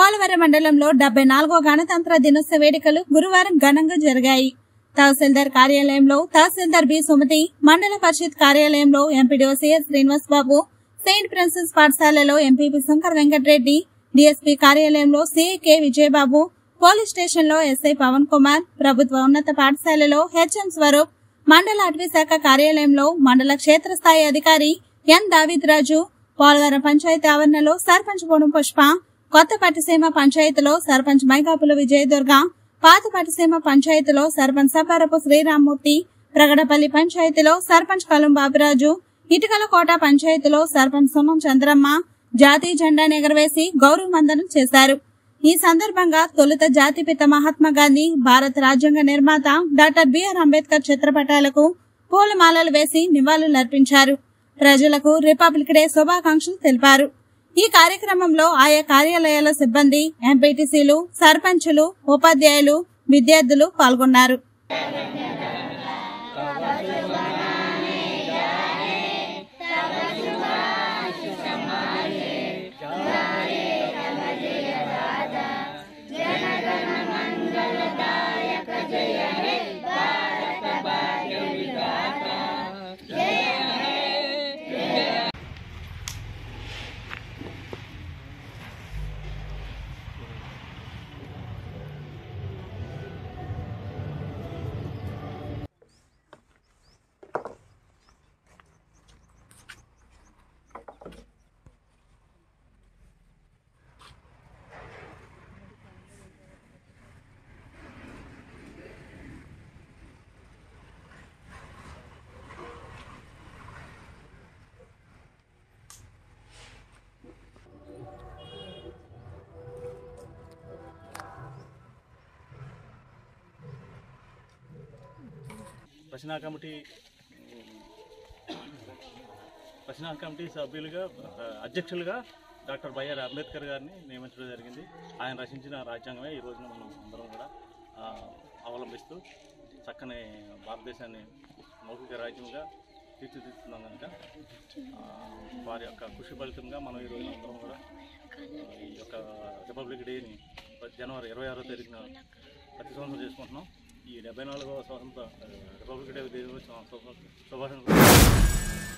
పోలవరం మండలంలో డెబ్బై నాలుగో గణతంత్ర దినోత్సవ వేడుకలు గురువారం ఘనంగా జరిగాయి తహసీల్దార్ కార్యాలయంలో తహసీల్దార్ బి సుమతి మండల పరిషత్ కార్యాలయంలో MPDO CS Srinivas Babu Saint Francis పాఠశాలలో ఎంపీపీ శంకర్ వెంకటరెడ్డి డీఎస్పీ కార్యాలయంలో సిఐ కె విజయబాబు పోలీస్ స్టేషన్లో ఎస్ఐ పవన్ కుమార్ ప్రభుత్వ ఉన్నత పాఠశాలలో హెచ్ఎం స్వరూప్ మండల అటవీ శాఖ కార్యాలయంలో మండల క్షేత్రస్థాయి అధికారి ఎన్ దావిద్ రాజు పోలవరం పంచాయతీ ఆవరణలో సర్పంచ్ బోనం పుష్ప కొత్త పట్టిసీమ పంచాయతీలో సర్పంచ్ మైకాపుల విజయదుర్గ పాత పట్టిసీమ పంచాయతీలో సర్పంచ్ సపారపు శ్రీరామ్మూర్తి ప్రగడపల్లి పంచాయతీలో సర్పంచ్ కలం బాబురాజు ఇటుకల కోట పంచాయతీలో సర్పంచ్ సుమం చంద్రమ్మ జాతీయ జెండా ఎగరవేసి గౌరవ వందనం చేశారు ఈ సందర్భంగా తొలుత జాతిపిత మహాత్మా గాంధీ భారత రాజ్యాంగ నిర్మాత డాక్టర్ బిఆర్ అంబేద్కర్ చిత్రపటాలకు పూలమాలలు వేసి నివాళులర్పించారు ప్రజలకు రిపబ్లిక్ డే శుభాకాంక్షలు తెలిపారు ఈ కార్యక్రమంలో ఆయా కార్యాలయాల సిబ్బంది ఎంపీటీసీలు సర్పంచులు ఉపాధ్యాయులు విద్యార్థులు పాల్గొన్నారు రచనా కమిటీ రచనా కమిటీ సభ్యులుగా ఆ, అధ్యక్షులుగా డాక్టర్ బైఆర్ అంబేద్కర్ గారిని నియమించడం జరిగింది ఆయన రచించిన రాజ్యాంగమే ఈ రోజున మనం అందరం కూడా ఆ, అవలంబిస్తూ చక్కని భారతదేశాన్ని మౌలిక రాజ్యంగా తీర్చిదిద్దుతున్నాం కనుక ఆ, వారి యొక్క కృషి ఫలితంగా మనం ఈ రోజున అందరం కూడా ఆ, ఈ యొక్క రిపబ్లిక్ డేని జనవరి ఇరవై ఆరో తారీఖున ప్రతి సంవత్సరం చేసుకుంటున్నాం ఈ డెబ్బై నాలుగవ స్వాతంత్ర ఆ, రిపబ్లిక్ డే దినోత్సవం శుభ- శుభాకాంక్షలు